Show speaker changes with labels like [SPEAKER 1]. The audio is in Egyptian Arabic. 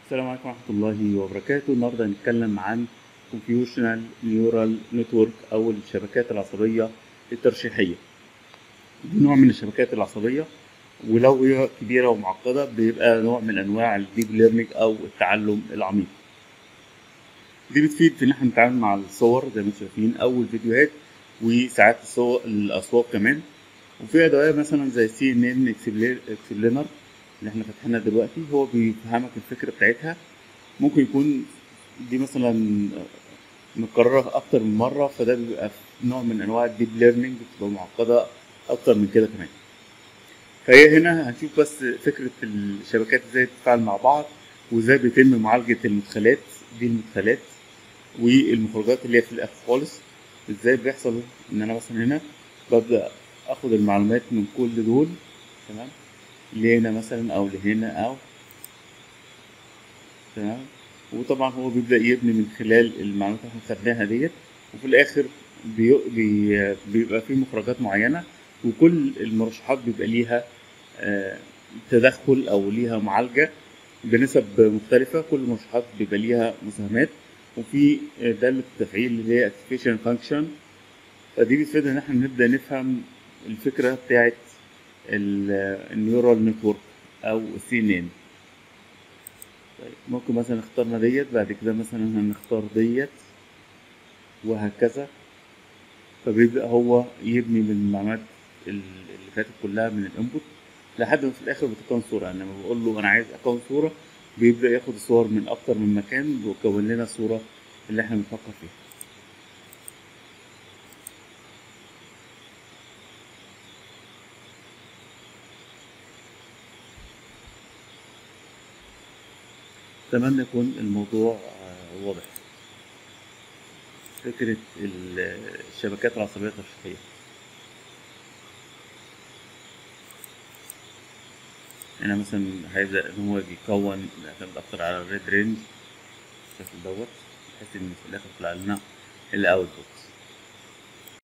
[SPEAKER 1] السلام عليكم ورحمة الله وبركاته النهاردة هنتكلم عن Confusional Neural Network أو الشبكات العصبية الترشيحية دي نوع من الشبكات العصبية ولو هي كبيرة ومعقدة بيبقى نوع من أنواع الديب ليرنينج أو التعلم العميق دي بتفيد في إن احنا نتعامل مع الصور زي ما انتم شايفين أو الفيديوهات وساعات الصور الأصوات كمان وفي أدوات مثلا زي سي ان ان اكسبلينر اللي احنا فاتحينها دلوقتي هو بيفهمك الفكرة بتاعتها ممكن يكون دي مثلا مكررة أكتر من مرة فده بيبقى في نوع من أنواع الديب ليرنينج بتبقى معقدة أكتر من كده كمان فهي هنا هنشوف بس فكرة الشبكات ازاي تتفاعل مع بعض وازاي بيتم معالجة المدخلات دي المدخلات والمخرجات اللي هي في الآخر خالص ازاي بيحصل إن أنا مثلا هنا ببدأ آخد المعلومات من كل دول تمام لهنا مثلا أو لهنا أو تمام وطبعا هو بيبدأ يبني من خلال المعلومات اللي احنا خدناها ديت وفي الآخر بي بي بيبقى في مخرجات معينة وكل المرشحات بيبقى ليها آه، تدخل أو ليها معالجة بنسب مختلفة كل المرشحات بيبقى ليها مساهمات وفي آه، دالة التفعيل اللي هي activation function فدي بتفيدنا إن احنا نبدأ نفهم الفكرة بتاعت النيورال نتورك أو السي ان ان طيب ممكن مثلا اخترنا ديت بعد كده مثلا هنختار ديت وهكذا فبيبدأ هو يبني من المعلومات اللي فاتت كلها من الانبوت لحد ما في الاخر بتكون صورة يعني لما بقول له انا عايز اكون صورة بيبدأ ياخد الصور من اكتر من مكان ويكون لنا الصورة اللي احنا بنفكر فيها أتمنى يكون الموضوع آه، واضح فكرة ال- الشبكات العصبية الترشيحية هنا مثلا هيبدأ إن هو يكون يعتمد أكتر على الريد رينج بالشكل دوت بحيث إن في الآخر يطلع لنا الأوتبوت